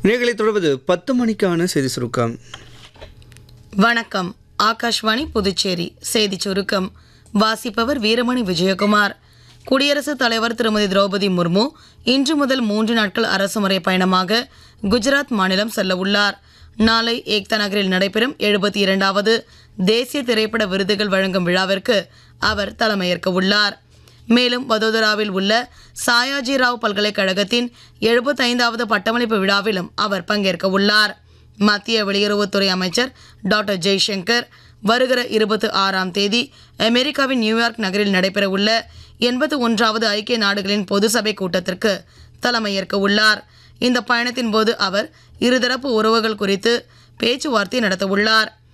நிகழ்ச்சி தொடர்வது பத்து மணிக்கான செய்தி சுருக்கம் வணக்கம் ஆகாஷ்வாணி புதுச்சேரி செய்திச் சுருக்கம் வாசிப்பவர் வீரமணி விஜயகுமார் குடியரசுத் தலைவர் திருமதி திரௌபதி முர்மு இன்று முதல் மூன்று நாட்கள் அரசுமுறை பயணமாக குஜராத் மாநிலம் செல்ல உள்ளார் நாளை ஏக்தா நகரில் நடைபெறும் எழுபத்தி இரண்டாவது தேசிய திரைப்பட விருதுகள் வழங்கும் விழாவிற்கு அவர் தலைமையேற்க உள்ளார் மேலும் வதோதராவில் உள்ள சாயாஜி ராவ் பல்கலைக்கழகத்தின் எழுபத்தைந்தாவது பட்டமளிப்பு விழாவிலும் அவர் பங்கேற்க உள்ளார் மத்திய வெளியுறவுத்துறை அமைச்சர் டாக்டர் ஜெய்சங்கர் வருகிற இருபத்தி ஆறாம் தேதி அமெரிக்காவின் நியூயார்க் நகரில் நடைபெறவுள்ள எண்பத்தி ஒன்றாவது ஐக்கிய நாடுகளின் பொது சபை கூட்டத்திற்கு தலைமையேற்க உள்ளார் இந்த பயணத்தின் போது அவர் இருதரப்பு உறவுகள் குறித்து பேச்சுவார்த்தை நடத்த உள்ளார்